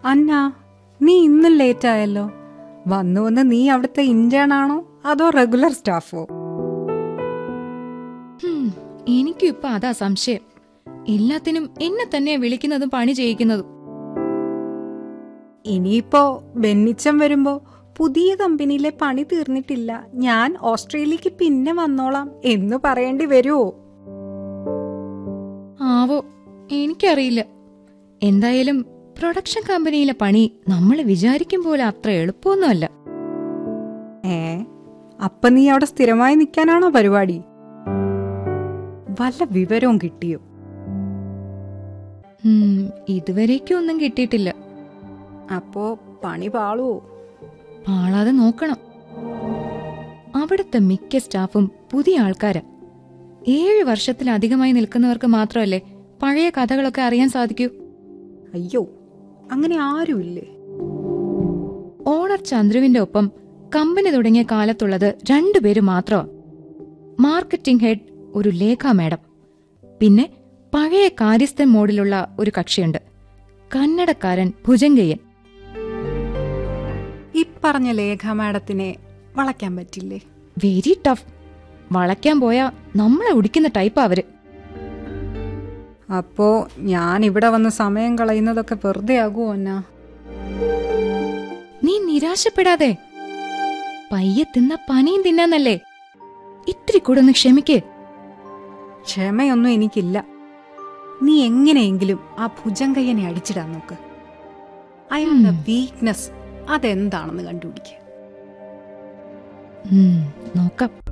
അന്ന നീ ഇന്നും ലേറ്റ് ആയല്ലോ വന്നു വന്ന് നീ അവിടുത്തെ ഇന്റേൺ ആണോ അതോ റെഗുലർ സ്റ്റാഫോ ഹും, എനിക്കും ഇപ്പൊ അതാ സംശയം എല്ലാത്തിനും എന്നെ തന്നെയാ വിളിക്കുന്നതും പണി ചെയ്യിക്കുന്നതും ഇനിയിപ്പോ ബെന്നിച്ചം വരുമ്പോ പുതിയ കമ്പനിയിലെ പണി തീർന്നിട്ടില്ല ഞാൻ ഓസ്ട്രേലിയക്ക് പിന്നെ വന്നോളാം എന്ന് പറയേണ്ടി വരുമോ ആവോ എനിക്കറിയില്ല എന്തായാലും പ്രൊഡക്ഷൻ കമ്പനിയിലെ പണി നമ്മൾ വിചാരിക്കും പോലെ അത്ര എളുപ്പമൊന്നുമല്ല ഏ അപ്പൊ നീ അവിടെ സ്ഥിരമായി നിൽക്കാനാണോ പരിപാടി വല്ല വിവരവും കിട്ടിയോ ഉം, ഇതുവരേക്കും ഒന്നും കിട്ടിയിട്ടില്ല അപ്പോ പണി പാളുവോ പാളാതെ നോക്കണം അവിടുത്തെ മിക്ക സ്റ്റാഫും പുതിയ ആൾക്കാരാ ഏഴ് വർഷത്തിലധികമായി നിൽക്കുന്നവർക്ക് മാത്രമല്ലേ പഴയ കഥകളൊക്കെ അറിയാൻ സാധിക്കൂ അയ്യോ അങ്ങനെ ആരുമില്ലേ ഓണർ ചന്ദ്രുവിന്റെ ഒപ്പം കമ്പനി തുടങ്ങിയ കാലത്തുള്ളത് രണ്ടുപേര് മാത്രമാ മാർക്കറ്റിംഗ് ഹെഡ് ഒരു ലേഖ മാഡം പിന്നെ പഴയ കാര്യസ്ഥൻ മോഡിലുള്ള ഒരു കക്ഷിയുണ്ട് കന്നഡക്കാരൻ ഭുജങ്കയ്യൻ ഈ പറഞ്ഞ ലേഖ മാഡത്തിനെ വളയ്ക്കാൻ പറ്റില്ലേ വെരി ടഫ് വളയ്ക്കാൻ പോയാ നമ്മളെ ഉടിക്കുന്ന ടൈപ്പാ അവര് അപ്പോ ഞാൻ ഇവിടെ വന്ന് സമയം കളയുന്നതൊക്കെ വെറുതെ ആകുമോ എന്നാ നീ നിരാശപ്പെടാതെ പയ്യെ തിന്ന പനിയും തിന്നാന്നല്ലേ ഇത്തിരി കൂടെ ഒന്ന് ക്ഷമിക്ക് ക്ഷമയൊന്നും എനിക്കില്ല നീ എങ്ങനെയെങ്കിലും ആ ഭുജങ്കയ്യനെ അടിച്ചിടാൻ നോക്ക് അയാളുടെ വീക്ക്നെസ് അതെന്താണെന്ന് കണ്ടുപിടിക്കുക ഉം, നോക്കാം